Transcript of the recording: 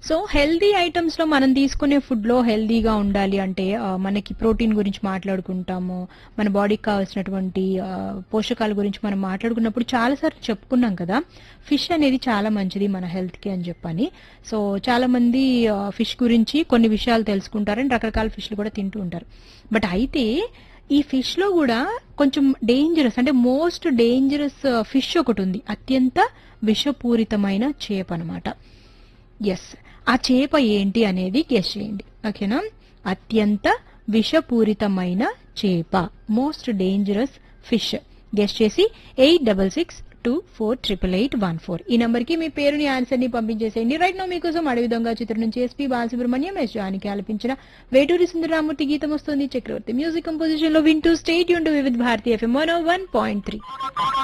so healthy items లో మనం తీసుకునే ఫుడ్ లో హెల్దీగా ఉండాలి అంటే ఆ, మనకి ప్రోటీన్ గురించి మాట్లాడుకుంటాము మన బాడీకి కావాల్సినటువంటి ఆ, పోషకాల గురించి మనం మాట్లాడుకున్నప్పుడు చాలా సార్లు చెప్పుకున్నాం కదా ఫిష్ అనేది చాలా మంచిది మన హెల్త్ కి అని చెప్పని సో చాలా మంది ఫిష్ గురించి కొన్ని విషయాలు తెలుసుకుంటారని రకరకాల ఫిష్లు కూడా తింటూ ఉంటారు బట్ అయితే ఈ ఫిష్ లో కూడా కొంచెం డేంజరస్ అంటే మోస్ట్ డేంజరస్ ఫిష్ ఒకటి ఉంది అత్యంత విషపూరితమైన చేప అనమాట ఎస్ ఆ చేప ఏంటి అనేది గెస్ చేయండి ఓకేనా అత్యంత విషపూరితమైన చేప మోస్ట్ డేంజరస్ ఫిష్ గెస్ చేసి eight double six two four triple eight one four ఈ నంబర్ కి మీ పేరుని ఆన్సర్ ని పంపించేసేయండి రైట్ నో మీకోసం అడవి దొంగ చిత్రం నుంచి ఎస్పీ బాలసుబ్రహ్మణ్యం ఎస్ జానికి ఆలపించిన వేటూరి సుందరరామూర్తి గీతం వస్తుంది చక్రవర్తి మ్యూజిక్ కంపోజిషన్ లో వింటూ state tune to Vividh Bharati FM one point three